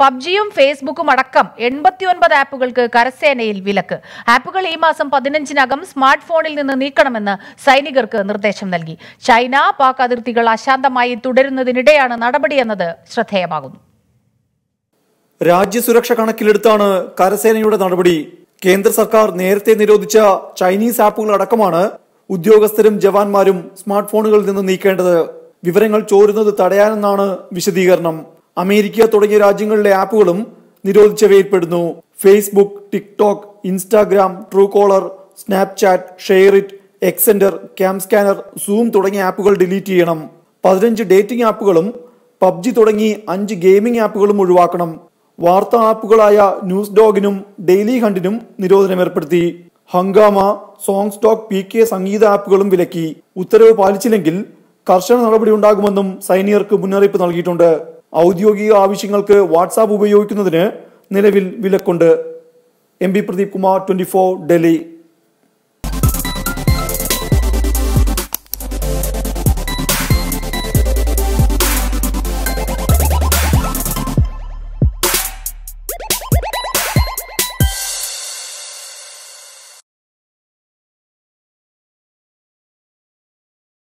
പബ്ജിയും ഫേസ്ബുക്കും അടക്കം എൺപത്തിയൊൻപത് ആപ്പുകൾക്ക് കരസേനയിൽ വിലക്ക് ആപ്പുകൾ ഈ മാസം പതിനഞ്ചിനകം സ്മാർട്ട് ഫോണിൽ നിന്ന് നീക്കണമെന്ന് സൈനികർക്ക് നിർദ്ദേശം നൽകി ചൈന പാക് അതിർത്തികൾ അശാന്തമായി തുടരുന്നതിനിടെയാണ് നടപടിയെന്നത് ശ്രദ്ധേയമാകുന്നു രാജ്യസുരക്ഷ കണക്കിലെടുത്താണ് കരസേനയുടെ നടപടി കേന്ദ്ര സർക്കാർ നേരത്തെ നിരോധിച്ച ചൈനീസ് ആപ്പുകൾ അടക്കമാണ് ഉദ്യോഗസ്ഥരും ജവാന്മാരും സ്മാർട്ട് ഫോണുകളിൽ നിന്ന് നീക്കേണ്ടത് വിവരങ്ങൾ ചോരുന്നത് തടയാനെന്നാണ് വിശദീകരണം അമേരിക്ക തുടങ്ങിയ രാജ്യങ്ങളിലെ ആപ്പുകളും നിരോധിച്ചവയിൽപ്പെടുന്നു Facebook TikTok Instagram Truecaller Snapchat SHAREit Xender CamScanner Zoom തുടങ്ങിയ ആപ്പുകൾ ഡിലീറ്റ് ചെയ്യണം പതിനഞ്ച് ഡേറ്റിംഗ് ആപ്പുകളും പബ്ജി തുടങ്ങി അഞ്ച് ഗെയിമിംഗ് ആപ്പുകളും ഒഴിവാക്കണം വാർത്താ ആപ്പുകളായ ന്യൂസ് ഡോഗിനും ഡെയിലി ഹണ്ടിനും നിരോധനം ഏർപ്പെടുത്തി Hungama song stock P K സംഗീത ആപ്പുകളും വിലക്കി ഉത്തരവ് പാലിച്ചില്ലെങ്കിൽ കർശന നടപടി ഉണ്ടാകുമെന്നും സൈനികർക്ക് മുന്നറിയിപ്പ് നൽകിയിട്ടുണ്ട് ഔദ്യോഗിക ആവശ്യങ്ങൾക്ക് വാട്സാപ്പ് ഉപയോഗിക്കുന്നതിന് നിലവിൽ വിലക്കുണ്ട് M P Pradeep Kumar twenty Delhi